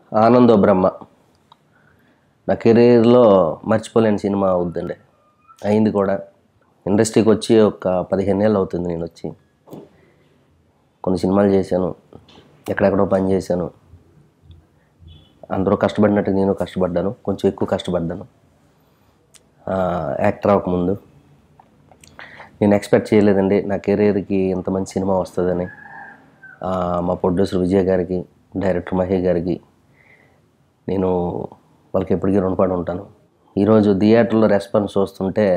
ఆనందో బ్రహ్మ నా కెరీర్లో మర్చిపోలేని సినిమా అవుద్దండి అయింది కూడా ఇండస్ట్రీకి వచ్చి ఒక పదిహేను ఏళ్ళు అవుతుంది నేను వచ్చి కొన్ని సినిమాలు చేశాను ఎక్కడెక్కడో పని చేశాను అందరూ కష్టపడినట్టు నేను కష్టపడ్డాను కొంచెం ఎక్కువ కష్టపడ్డాను ఆ, యాక్టర్ అవ్వకముందు నేను ఎక్స్పెక్ట్ చేయలేదండి నా కెరీర్కి ఇంత మంచి సినిమా వస్తుందని ఆ, మా ప్రొడ్యూసర్ విజయ్ గారికి డైరెక్టర్ మహేష్ గారికి నేను వాళ్ళకి ఎప్పటికీ రుణపడి ఉంటాను ఈరోజు థియేటర్లో రెస్పాన్స్ చూస్తుంటే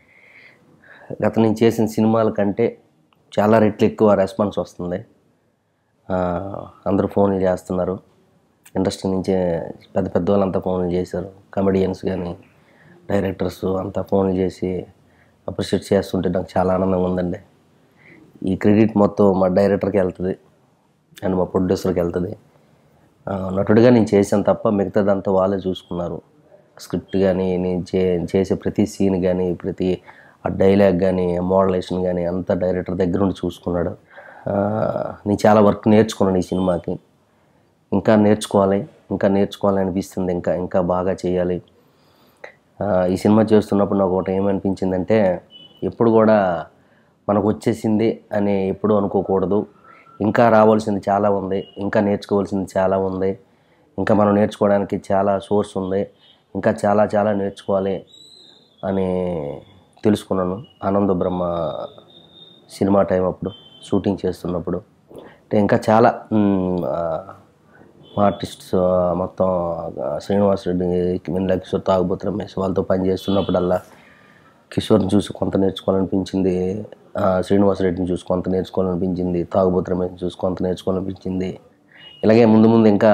గత నేను చేసిన సినిమాల కంటే చాలా రెట్లు ఎక్కువ రెస్పాన్స్ వస్తుంది ఆ, అందరూ ఫోన్లు చేస్తున్నారు ఇండస్ట్రీ నుంచే పెద్ద పెద్ద వాళ్ళంతా ఫోన్లు చేశారు కమెడియన్స్ కానీ డైరెక్టర్స్ అంతా ఫోన్లు చేసి అప్రిషియేట్ చేస్తుంటే నాకు చాలా ఆనందంగా ఉందండి ఈ క్రెడిట్ మొత్తం మా డైరెక్టర్కి వెళ్తుంది అండ్ మా ప్రొడ్యూసర్కి వెళ్తుంది ఆ, నటుడిగా నేను చేశాను తప్ప మిగతాదంతా వాళ్ళే చూసుకున్నారు స్క్రిప్ట్ కానీ నేను చే చేసే ప్రతి సీన్ కానీ ప్రతి ఆ డైలాగ్ కానీ మోడలేషన్ కానీ అంతా డైరెక్టర్ దగ్గర ఉండి చూసుకున్నాడు ఆ, నేను చాలా వర్క్ నేర్చుకున్నాను ఈ సినిమాకి ఇంకా నేర్చుకోవాలి ఇంకా నేర్చుకోవాలి అనిపిస్తుంది ఇంకా ఇంకా బాగా చేయాలి ఆ, ఈ సినిమా చేస్తున్నప్పుడు నాకు ఒకటి ఏమనిపించిందంటే ఎప్పుడు కూడా మనకు వచ్చేసింది అని ఎప్పుడు అనుకోకూడదు ఇంకా రావాల్సింది చాలా ఉంది ఇంకా నేర్చుకోవాల్సింది చాలా ఉంది ఇంకా మనం నేర్చుకోవడానికి చాలా సోర్స్ ఉంది ఇంకా చాలా చాలా నేర్చుకోవాలి అని తెలుసుకున్నాను ఆనంద బ్రహ్మ సినిమా టైం అప్పుడు షూటింగ్ చేస్తున్నప్పుడు అంటే ఇంకా చాలా మ్, ఆ, మా ఆర్టిస్ట్స్ ఆ, మొత్తం ఆ, శ్రీనివాస్ రెడ్డి మిన్లా కిషోర్ తాగుబోతు రమేష్ వాళ్ళతో పని చేస్తున్నప్పుడల్లా కిషోర్ని చూసి కొంత నేర్చుకోవాలనిపించింది ఆ, శ్రీనివాస్ రెడ్డిని చూసి కొంత నేర్చుకోవాలనిపించింది తాగుబోతు రమేష్ని చూసి కొంత నేర్చుకోవాలనిపించింది ఇలాగే ముందు ముందు ఇంకా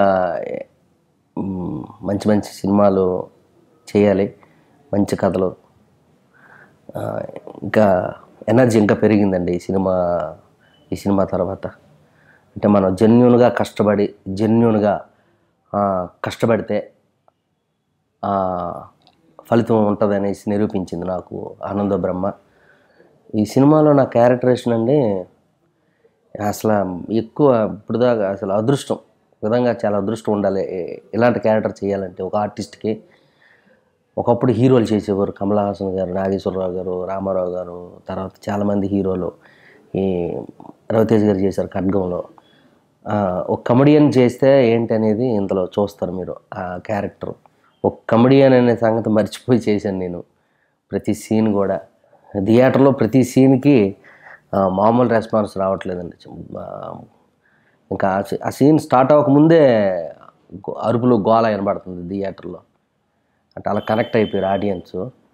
మ్, మంచి మంచి సినిమాలు చేయాలి మంచి కథలు ఆ, ఇంకా ఎనర్జీ ఇంకా పెరిగిందండి ఈ సినిమా ఈ సినిమా తర్వాత అంటే మనం జెన్యున్గా కష్టపడి జెన్యున్గా కష్టపడితే ఆ, ఫలితం ఉంటుంది అనేసి నిరూపించింది నాకు ఆనంద బ్రహ్మ ఈ సినిమాలో నా క్యారెక్టరేషన్ అండి అసలు ఎక్కువ ఇప్పుడు దాకా అసలు అదృష్టం ఒక విధంగా చాలా అదృష్టం ఉండాలి ఏ- ఇలాంటి క్యారెక్టర్ చేయాలంటే ఒక ఆర్టిస్ట్కి ఒకప్పుడు హీరోలు చేసేవారు కమల్ హాసన్ గారు నాగేశ్వరరావు గారు రామారావు గారు తర్వాత చాలామంది హీరోలు ఈ రవితేజ్ గారు చేశారు ఖడ్గంలో ఆ, ఒక కమెడియన్ చేస్తే ఏంటి అనేది ఇందులో చూస్తారు మీరు ఆ క్యారెక్టర్ ఒక కమెడియన్ అనే సంగతి మర్చిపోయి చేశాను నేను ప్రతి సీన్ కూడా థియేటర్లో ప్రతి సీన్కి ఆ, మామూలు రెస్పాన్స్ రావట్లేదండి ఆ, ఇంకా ఆ సీ- ఆ సీన్ స్టార్ట్ అవ్వకముందే గో- అరుపులు గోల వినబడుతుంది థియేటర్లో అంటే అలా కనెక్ట్ అయిపోయారు ఆడియన్స్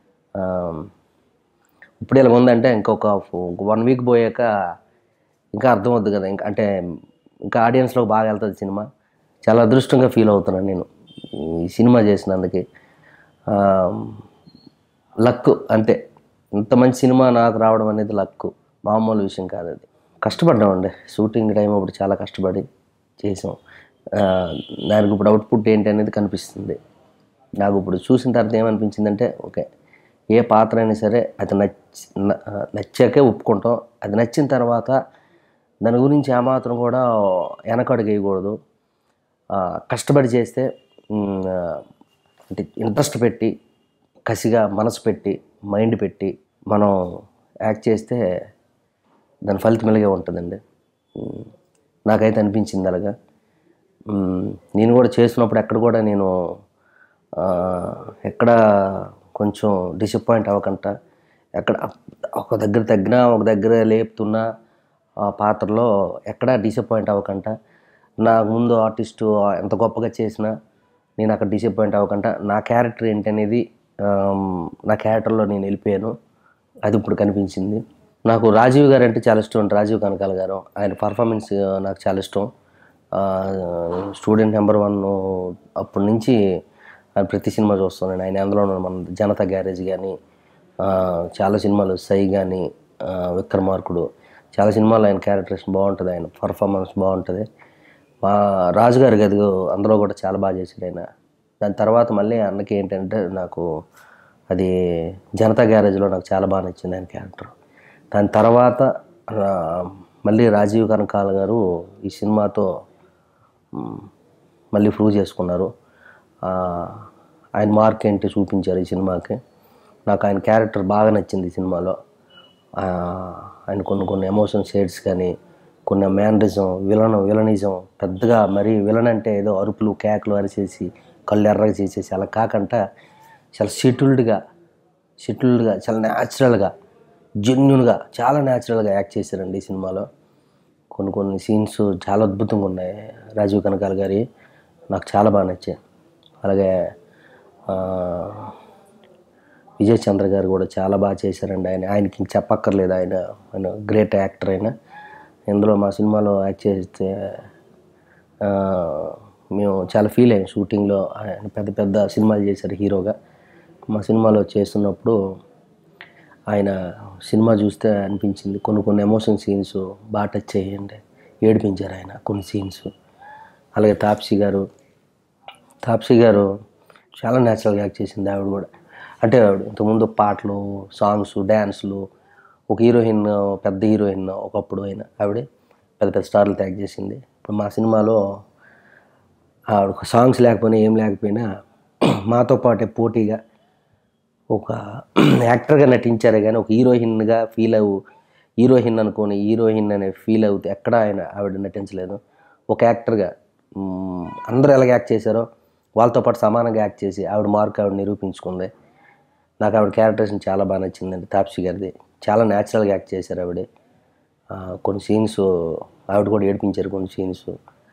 ఇప్పుడు ఇలా ఉందంటే ఇంకొక వన్ వీక్ పోయాక ఇంకా అర్థమవుద్ది కదా ఇంకా అంటే ఇంకా ఆడియన్స్లోకి బాగా వెళ్తుంది సినిమా చాలా అదృష్టంగా ఫీల్ అవుతున్నాను నేను ఈ సినిమా చేసినందుకు లక్ అంతే ఇంత మంచి సినిమా నాకు రావడం అనేది లక్ మామూలు విషయం కాదు అది కష్టపడ్డామండి షూటింగ్ టైం అప్పుడు చాలా కష్టపడి చేసాం ఆ, దానికి ఇప్పుడు అవుట్పుట్ ఏంటి అనేది కనిపిస్తుంది నాకు ఇప్పుడు చూసిన తర్వాత ఏమనిపించిందంటే ఓకే ఏ పాత్ర అయినా సరే అది నచ్చి న- నచ్చాకే ఒప్పుకుంటాం అది నచ్చిన తర్వాత దాని గురించి ఏమాత్రం కూడా వెనకడుగు వేయకూడదు ఆ, కష్టపడి చేస్తే మ్, ఆ, అంటే ఇంట్రెస్ట్ పెట్టి కసిగా మనసు పెట్టి మైండ్ పెట్టి మనం యాక్ట్ చేస్తే దాని ఫలితం ఇలాగే ఉంటుందండి మ్, నాకైతే అనిపించింది అలాగా మ్, నేను కూడా చేస్తున్నప్పుడు ఎక్కడ కూడా నేను ఆ, ఎక్కడ కొంచెం డిసప్పాయింట్ అవ్వకుండా ఎక్కడ ఒక దగ్గర తగ్గినా ఒక దగ్గర లేపుతున్నా ఆ పాత్రలో ఎక్కడ డిసప్పాయింట్ అవ్వకుండా నాకు ముందు ఆర్టిస్టు ఎంత గొప్పగా చేసినా నేను అక్కడ డిసప్పాయింట్ అవ్వకుండా నా క్యారెక్టర్ ఏంటనేది ఆమ్, నా క్యారెక్టర్లో నేను వెళ్ళిపోయాను అది ఇప్పుడు కనిపించింది నాకు రాజీవ్ గారు అంటే చాలా ఇష్టం రాజీవ్ కనకాల గారు ఆయన పర్ఫార్మెన్స్ నాకు చాలా ఇష్టం ఆ, స్టూడెంట్ నెంబర్ వన్ అప్పటి నుంచి ఆయన ప్రతి సినిమా చూస్తున్నాను ఆయన అందులో మన జనతా గ్యారేజ్ కానీ చాలా సినిమాలు సై కానీ విక్రమార్కుడు చాలా సినిమాలు ఆయన క్యారెక్టరేషన్ బాగుంటుంది ఆయన పర్ఫార్మెన్స్ బాగుంటుంది మా రాజుగారి గది అందులో కూడా చాలా బాగా చేశాడు ఆయన దాని తర్వాత మళ్ళీ అన్నకి ఏంటంటే నాకు అది జనతా గ్యారేజ్లో నాకు చాలా బాగా నచ్చింది ఆయన క్యారెక్టర్ దాని తర్వాత ఆ, మళ్ళీ రాజీవ్ కనకాల గారు ఈ సినిమాతో మ్, మళ్ళీ ప్రూవ్ చేసుకున్నారు ఆ, ఆయన మార్క్ ఏంటి చూపించారు ఈ సినిమాకి నాకు ఆయన క్యారెక్టర్ బాగా నచ్చింది ఈ సినిమాలో ఆ, ఆయన కొన్ని కొన్ని ఎమోషన్ షేడ్స్ కానీ కొన్ని మేనరిజం విలన్ విలనిజం పెద్దగా మరి విలన్ అంటే ఏదో అరుపులు కేకలు అరిచేసి కళ్ళు ఎర్రగా చేసేసి అలా కాకుండా చాలా సెటిల్డ్గా సెటిల్డ్గా చాలా న్యాచురల్గా జెన్యున్గా చాలా న్యాచురల్గా యాక్ట్ చేశారండి ఈ సినిమాలో కొన్ని కొన్ని సీన్స్ చాలా అద్భుతంగా ఉన్నాయి రాజీవ్ కనకాల గారి నాకు చాలా బాగా నచ్చాయి అలాగే ఆ, విజయ్ చంద్ర గారు కూడా చాలా బాగా చేశారండి ఆయన ఆయనకి ఇంక చెప్పక్కర్లేదు ఆయన ఆయన గ్రేట్ యాక్టర్ అయినా ఇందులో మా సినిమాలో యాక్ట్ చేస్తే ఆ, మేము చాలా ఫీల్ అయ్యాం షూటింగ్లో ఆయన పెద్ద పెద్ద సినిమాలు చేశారు హీరోగా మా సినిమాలో చేస్తున్నప్పుడు ఆయన సినిమా చూస్తే అనిపించింది కొన్ని కొన్ని ఎమోషన్ సీన్స్ బాగా టచ్ చేయండి ఏడిపించారు ఆయన కొన్ని సీన్స్ అలాగే తాప్సీ గారు తాప్సీ గారు చాలా న్యాచురల్గా యాక్ట్ చేసింది ఆవిడ కూడా అంటే ఆవిడ ఇంతకుముందు పాటలు సాంగ్స్ డ్యాన్స్లు ఒక హీరోయిన్ పెద్ద హీరోయిన్ ఒకప్పుడు అయిన ఆవిడ పెద్ద పెద్ద స్టార్లు యాక్ట్ చేసింది ఇప్పుడు మా సినిమాలో ఆవిడ సాంగ్స్ లేకపోయినా ఏం లేకపోయినా మాతో పాటే పోటీగా ఒక యాక్టర్గా నటించారే కానీ ఒక హీరోయిన్గా ఫీల్ అవ్వు హీరోయిన్ అనుకోని హీరోయిన్ అనే ఫీల్ అవుతే ఎక్కడ ఆయన ఆవిడ నటించలేదు ఒక యాక్టర్గా మ్, అందరూ ఎలాగ యాక్ట్ చేశారో వాళ్ళతో పాటు సమానంగా యాక్ట్ చేసి ఆవిడ మార్క్ ఆవిడ నిరూపించుకుంది నాకు ఆవిడ క్యారెక్టరేషన్ చాలా బాగా నచ్చిందండి తాప్సీ గారిది చాలా న్యాచురల్గా యాక్ట్ చేశారు ఆవిడ ఆ, కొన్ని సీన్స్ ఆవిడ కూడా ఏడిపించారు కొన్ని సీన్స్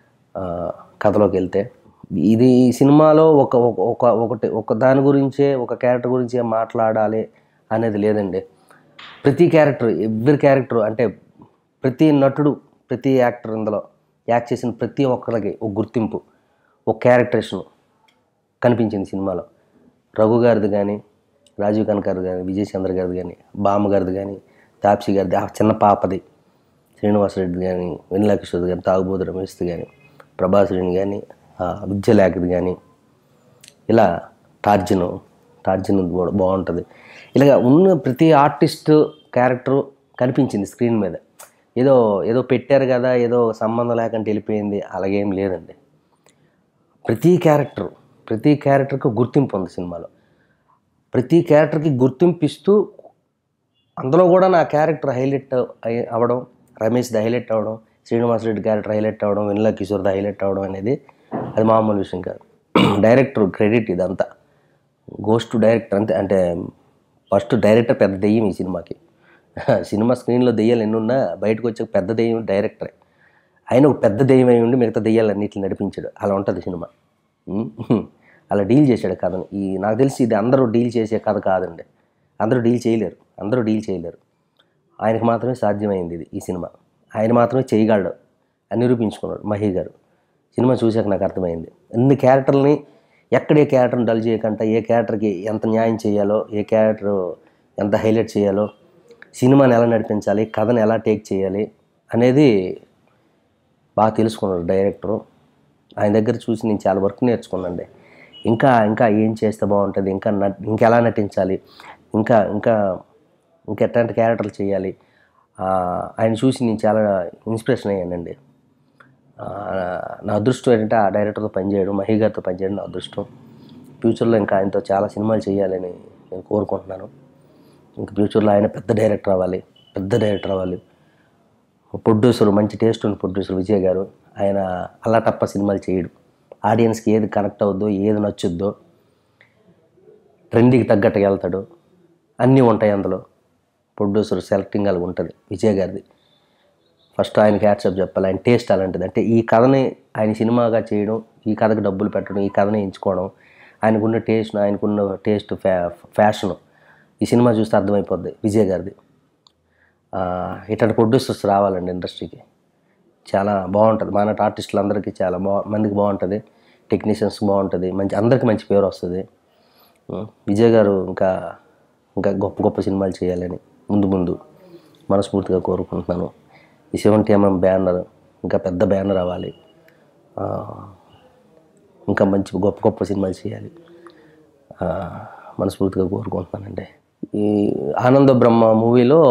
కథలోకి వెళ్తే ఇది ఈ సినిమాలో ఒక ఒక- ఒక ఒకటి ఒక దాని గురించే ఒక క్యారెక్టర్ గురించే మాట్లాడాలి అనేది లేదండి ప్రతి క్యారెక్టర్ ఎవ్రీ క్యారెక్టర్ అంటే ప్రతి నటుడు ప్రతి యాక్టర్ ఇందులో యాక్ట్ చేసిన ప్రతి ఒక్కరికి ఒక గుర్తింపు ఒక క్యారెక్టరేషన్ కనిపించింది సినిమాలో రఘు గారిది కానీ రాజీవ్ కనకర్ కానీ విజయ్ చంద్ర గారిది కానీ బామ్మ గారిది కానీ తాప్సీ గారిది ఆ చిన్న పాపది శ్రీనివాసరెడ్డి కానీ వెన్నెల కిషోర్ కానీ తాగుబోతు రమేష్ది కానీ ప్రభాస్ రెడ్డి కానీ విద్యలేఖది కానీ ఇలా టార్జన్ టార్జన్ కూడా బాగుంటుంది ఇలాగ ఉన్న ప్రతి ఆర్టిస్ట్ క్యారెక్టర్ కనిపించింది స్క్రీన్ మీద ఏదో ఏదో పెట్టారు కదా ఏదో సంబంధం లేకుండా వెళ్ళిపోయింది అలాగేం లేదండి ప్రతి క్యారెక్టర్ ప్రతి క్యారెక్టర్కి గుర్తింపు ఉంది సినిమాలో ప్రతి క్యారెక్టర్కి గుర్తింపు ఇస్తూ అందులో కూడా నా క్యారెక్టర్ హైలైట్ అయ్యి అవ్వడం రమేష్ది హైలైట్ అవ్వడం శ్రీనివాస్ రెడ్డి క్యారెక్టర్ హైలైట్ అవ్వడం వెన్నెల కిషోర్ది హైలైట్ అవ్వడం అనేది అది మామూలు విషయం కాదు డైరెక్టర్ క్రెడిట్ ఇదంతా గోస్ట్ డైరెక్టర్ అంతే అంటే ఫస్ట్ డైరెక్టర్ పెద్ద దెయ్యం ఈ సినిమాకి సినిమా స్క్రీన్లో దెయ్యాలు ఎన్ని ఉన్నా బయటకు వచ్చే పెద్ద దెయ్యం డైరెక్టరే ఆయన ఒక పెద్ద దెయ్యం అయి ఉండి మిగతా దెయ్యాలన్నిటిని నడిపించాడు అలా ఉంటుంది సినిమా ఉమ్. అలా డీల్ చేశాడు కథను ఈ నాకు తెలిసి ఇది అందరూ డీల్ చేసే కథ కాదండి అందరూ డీల్ చేయలేరు అందరూ డీల్ చేయలేరు ఆయనకు మాత్రమే సాధ్యమైంది ఇది ఈ సినిమా ఆయన మాత్రమే చేయగలడు అని నిరూపించుకున్నాడు మహి గారు సినిమా చూశాక నాకు అర్థమైంది అన్ని క్యారెక్టర్ని ఎక్కడ ఏ క్యారెక్టర్ని డల్ చేయకుండా ఏ క్యారెక్టర్కి ఎంత న్యాయం చేయాలో ఏ క్యారెక్టర్ ఎంత హైలైట్ చేయాలో సినిమాని ఎలా నడిపించాలి కథను ఎలా టేక్ చేయాలి అనేది బాగా తెలుసుకున్నాడు డైరెక్టరు ఆయన దగ్గర చూసి నేను చాలా వర్క్ నేర్చుకున్నాండి ఇంకా ఇంకా ఏం చేస్తే బాగుంటుంది ఇంకా నట్ ఇంకా ఎలా నటించాలి ఇంకా ఇంకా ఇంకా ఎట్లాంటి క్యారెక్టర్లు చేయాలి ఆ, ఆయన చూసి నేను చాలా ఇన్స్పిరేషన్ అయ్యానండి ఆ, నా అదృష్టం ఏంటంటే ఆ డైరెక్టర్తో పనిచేయడం మహి గారితో పనిచేయడం నా అదృష్టం ఫ్యూచర్లో ఇంకా ఆయనతో చాలా సినిమాలు చేయాలని నేను కోరుకుంటున్నాను ఇంకా ఫ్యూచర్లో ఆయన పెద్ద డైరెక్టర్ అవ్వాలి పెద్ద డైరెక్టర్ అవ్వాలి ప్రొడ్యూసర్ మంచి టేస్ట్ ఉన్న ప్రొడ్యూసర్ విజయ్ గారు ఆయన అల్లాటప్ప సినిమాలు చేయడు ఆడియన్స్కి ఏది కనెక్ట్ అవుద్దో ఏది నచ్చుద్దో ట్రెండ్కి తగ్గట్టుగా వెళ్తాడు అన్నీ ఉంటాయి అందులో ప్రొడ్యూసర్ సెలెక్టింగ్ అలాగ ఉంటుంది విజయ్ గారిది ఫస్ట్ ఆయనకి హ్యాట్సప్ చెప్పాలి ఆయన టేస్ట్ అలాంటిది అంటే ఈ కథని ఆయన సినిమాగా చేయడం ఈ కథకు డబ్బులు పెట్టడం ఈ కథని ఎంచుకోవడం ఆయనకున్న టేస్ట్ ఆయనకున్న టేస్ట్ ఫ్యా ఫ్యాషన్ ఈ సినిమా చూస్తే అర్థమైపోద్ది విజయ్ గారిది ఆ, ఇట్లాంటి ప్రొడ్యూసర్స్ రావాలండి ఇండస్ట్రీకి చాలా బాగుంటుంది మన ఆర్టిస్టులు అందరికీ చాలా బా మందికి బాగుంటుంది టెక్నీషియన్స్ బాగుంటుంది మంచి అందరికీ మంచి పేరు వస్తుంది ఉం. విజయ్ గారు ఇంకా ఇంకా గొప్ప గొప్ప సినిమాలు చేయాలని ముందు ముందు మనస్ఫూర్తిగా కోరుకుంటున్నాను ఈ సెవెంటీ ఎంఎం బ్యానర్ ఇంకా పెద్ద బ్యానర్ అవ్వాలి ఆ, ఇంకా మంచి గొప్ప గొప్ప సినిమాలు చేయాలి ఆ, మనస్ఫూర్తిగా కోరుకుంటున్నానండి ఈ ఆనంద బ్రహ్మ మూవీలో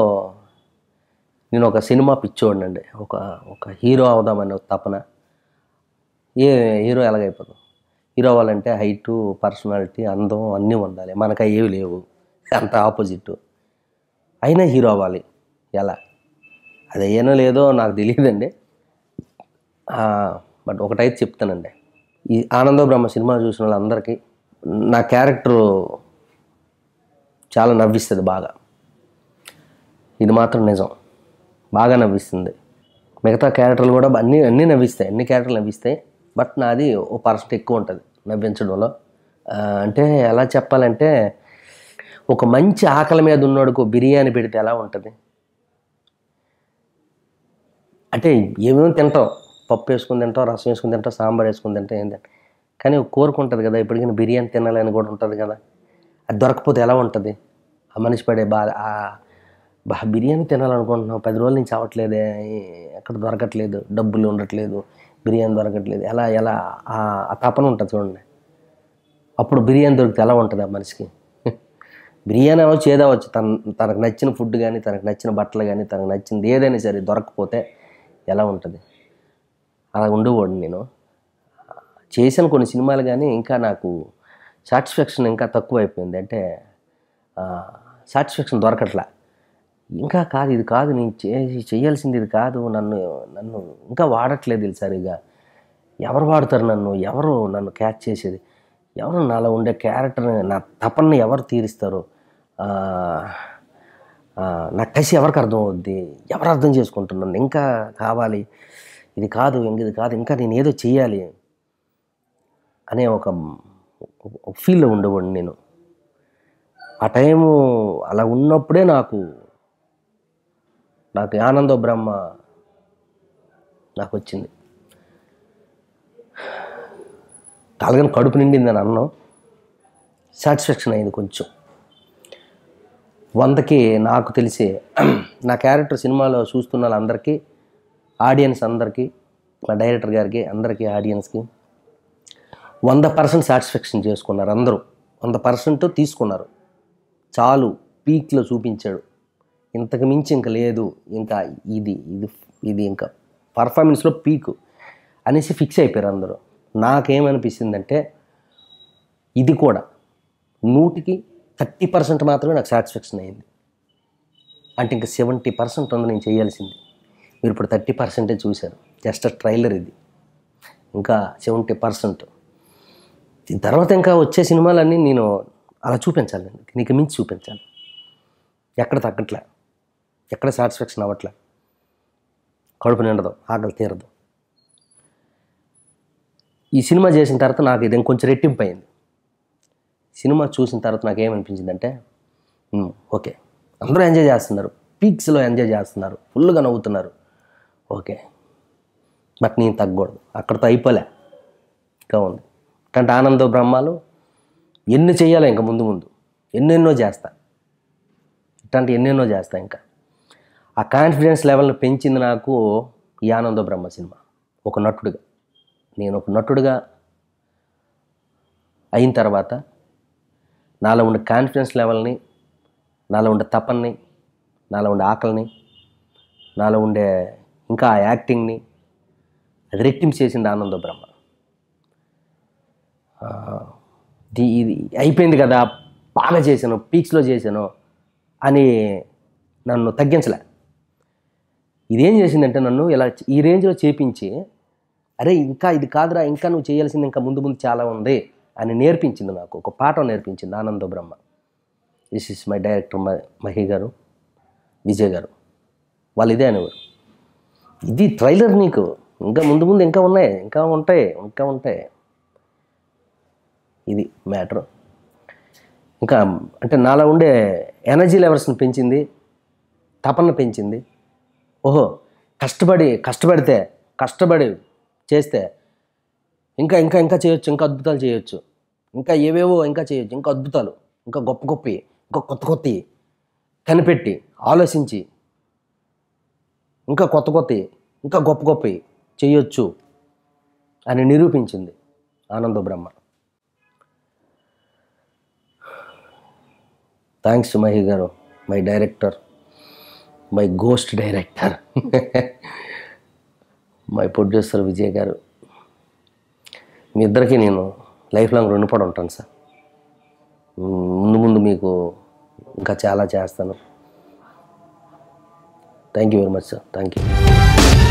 నేను ఒక సినిమా పిచ్చోడినండి ఒక ఒక హీరో అవుదామనే ఒక తపన ఏ హీరో ఎలాగైపోతాం హీరో అవ్వాలంటే హైటు పర్సనాలిటీ అందం అన్నీ ఉండాలి మనకు అవి ఏవి లేవు అంత ఆపోజిట్ అయినా హీరో అవ్వాలి ఎలా అది అయ్యానో లేదో నాకు తెలియదండి బట్ ఒకటైతే చెప్తానండి ఈ ఆనందో బ్రహ్మ సినిమా చూసిన వాళ్ళందరికీ నా క్యారెక్టరు చాలా నవ్విస్తుంది బాగా ఇది మాత్రం నిజం బాగా నవ్విస్తుంది మిగతా క్యారెక్టర్లు కూడా అన్నీ అన్నీ నవ్విస్తాయి అన్ని క్యారెక్టర్లు నవ్విస్తాయి బట్ నాది ఓ పర్సెంట్ ఎక్కువ ఉంటుంది నవ్వించడంలో ఆ, అంటే ఎలా చెప్పాలంటే ఒక మంచి ఆకలి మీద ఉన్నోడికి ఓ బిర్యానీ పెడితే ఎలా ఉంటుంది అంటే ఏమేమి తింటాం పప్పు వేసుకుని తింటాం రసం వేసుకుని తింటాం సాంబార్ వేసుకుని తింటాం ఏం తింటాం కానీ ఒక కోరిక ఉంటుంది కదా ఇప్పటికైనా బిర్యానీ తినాలని కూడా ఉంటుంది కదా అది దొరకపోతే ఎలా ఉంటుంది ఆ మనిషి పడే బాధ ఆ బా బిర్యానీ తినాలనుకుంటున్నాం పది రోజుల నుంచి అవ్వట్లేదే ఎక్కడ దొరకట్లేదు డబ్బులు ఉండట్లేదు బిర్యానీ దొరకట్లేదు ఎలా ఎలా ఆ ఆ తపన ఉంటుంది చూడండి అప్పుడు బిర్యానీ దొరికితే ఎలా ఉంటుంది ఆ మనిషికి బిర్యానీ అవ్వచ్చు ఏదవచ్చు తన తనకు నచ్చిన ఫుడ్ కానీ తనకు నచ్చిన బట్టలు కానీ తనకు నచ్చింది ఏదైనా సరే దొరకకపోతే ఎలా ఉంటుంది అలా ఉండేవాడిని నేను చేసిన కొన్ని సినిమాలు కానీ ఇంకా నాకు సాటిస్ఫాక్షన్ ఇంకా తక్కువ అయిపోయింది అంటే సాటిస్ఫాక్షన్ దొరకట్లా ఇంకా కాదు ఇది కాదు నేను చేసి చేయాల్సింది ఇది కాదు నన్ను నన్ను ఇంకా వాడట్లేదు ఇది సరిగా ఎవరు వాడతారు నన్ను ఎవరు నన్ను క్యాచ్ చేసేది ఎవరు నాలో ఉండే క్యారెక్టర్ నా తపన్ని ఎవరు తీరుస్తారు ఆ, ఆ, నా కసి ఎవరికి అర్థం అవుద్ది ఎవరు అర్థం చేసుకుంటున్నాను ఇంకా కావాలి ఇది కాదు ఇంక ఇది కాదు ఇంకా నేను ఏదో చేయాలి అనే ఒక ఫీల్లో ఉండేవాడిని నేను ఆ టైము అలా ఉన్నప్పుడే నాకు నాకు ఆనందో బ్రహ్మ నాకు వచ్చింది కలగని కడుపు నిండింది అని అన్నం సాటిస్ఫాక్షన్ అయింది కొంచెం వందకి నాకు తెలిసి నా క్యారెక్టర్ సినిమాలో చూస్తున్న వాళ్ళందరికీ ఆడియన్స్ అందరికీ మా డైరెక్టర్ గారికి అందరికీ ఆడియన్స్కి వంద పర్సెంట్ సాటిస్ఫాక్షన్ చేసుకున్నారు అందరూ వంద పర్సెంట్ తీసుకున్నారు చాలు పీక్లో చూపించాడు ఇంతకు మించి ఇంకా లేదు ఇంకా ఇది ఇది ఇది ఇంకా పర్ఫార్మెన్స్లో పీక్ అనేసి ఫిక్స్ అయిపోయారు అందరూ నాకేమనిపిస్తుందంటే ఇది కూడా నూటికి థర్టీ పర్సెంట్ మాత్రమే నాకు సాటిస్ఫాక్షన్ అయింది అంటే ఇంకా సెవెంటీ పర్సెంట్ ఉంది నేను చేయాల్సింది మీరు ఇప్పుడు థర్టీ పర్సెంటే చూశారు జస్ట్ ట్రైలర్ ఇది ఇంకా సెవెంటీ పర్సెంట్ దీని తర్వాత ఇంకా వచ్చే సినిమాలన్నీ నేను అలా చూపించాలి దీనికి మించి చూపించాలి ఎక్కడ తగ్గట్లే ఎక్కడ సాటిస్ఫాక్షన్ అవ్వట్లే కడుపు నిండదు ఆకలి తీరదు ఈ సినిమా చేసిన తర్వాత నాకు ఇది ఇంకొంచెం రెట్టింపు అయింది సినిమా చూసిన తర్వాత నాకు ఏమనిపించిందంటే "ఉమ్, ఓకే అందరూ ఎంజాయ్ చేస్తున్నారు పీక్స్లో ఎంజాయ్ చేస్తున్నారు ఫుల్గా నవ్వుతున్నారు ఓకే బట్ నేను తగ్గకూడదు అక్కడితో అయిపోలే ఇంకా ఉంది అంటే ఆనందో బ్రహ్మాలు ఎన్ని చేయాలి ఇంకా ముందు ముందు ఎన్నెన్నో చేస్తా ఇట్లాంటి ఎన్నెన్నో చేస్తా ఇంకా ఆ కాన్ఫిడెన్స్ లెవెల్ని పెంచింది నాకు ఈ ఆనందో బ్రహ్మ సినిమా ఒక నటుడిగా నేను ఒక నటుడిగా అయిన తర్వాత నాలో ఉండే కాన్ఫిడెన్స్ లెవెల్ని నాలో ఉండే తపన్ని నాలో ఉండే ఆకలిని నాలో ఉండే ఇంకా ఆ యాక్టింగ్ని అది రెట్టింపు చేసింది ఆనందో బ్రహ్మ ఆ, ది- ఇది అయిపోయింది కదా బాగా చేశాను పీక్స్లో చేశాను అని నన్ను తగ్గించలే ఇదేం చేసిందంటే నన్ను ఇలా ఈ రేంజ్లో చేపించి అరే ఇంకా ఇది కాదురా ఇంకా నువ్వు చేయాల్సింది ఇంకా ముందు ముందు చాలా ఉంది అని నేర్పించింది నాకు ఒక పాఠం నేర్పించింది Anando Brahma this is my director Mahi గారు విజయ్ గారు వాళ్ళు ఇదే అనేవారు ఇది ట్రైలర్ నీకు ఇంకా ముందు ముందు ఇంకా ఉన్నాయి ఇంకా ఉంటాయి ఇంకా ఉంటాయి ఇది మ్యాటర్ ఇంకా అంటే నాలో ఉండే ఎనర్జీ లెవెల్స్ని పెంచింది తపన పెంచింది ఓహో కష్టపడి కష్టపడితే కష్టపడి చేస్తే ఇంకా ఇంకా ఇంకా చేయొచ్చు ఇంకా అద్భుతాలు చేయొచ్చు ఇంకా ఏవేవో ఇంకా చేయొచ్చు ఇంకా అద్భుతాలు ఇంకా గొప్ప గొప్పవి ఇంకా కొత్త కొత్తవి కనిపెట్టి ఆలోచించి ఇంకా కొత్త కొత్తవి ఇంకా గొప్ప గొప్పవి చేయొచ్చు అని నిరూపించింది ఆనందో బ్రహ్మ థ్యాంక్స్ మహి గారు my director my ghost director my producer Vijay గారు మీ ఇద్దరికి నేను లైఫ్ లాంగ్ రుణపడి ఉంటాను సార్ మ్, ముందు ముందు మీకు ఇంకా చాలా చేస్తాను thank you very much sir thank you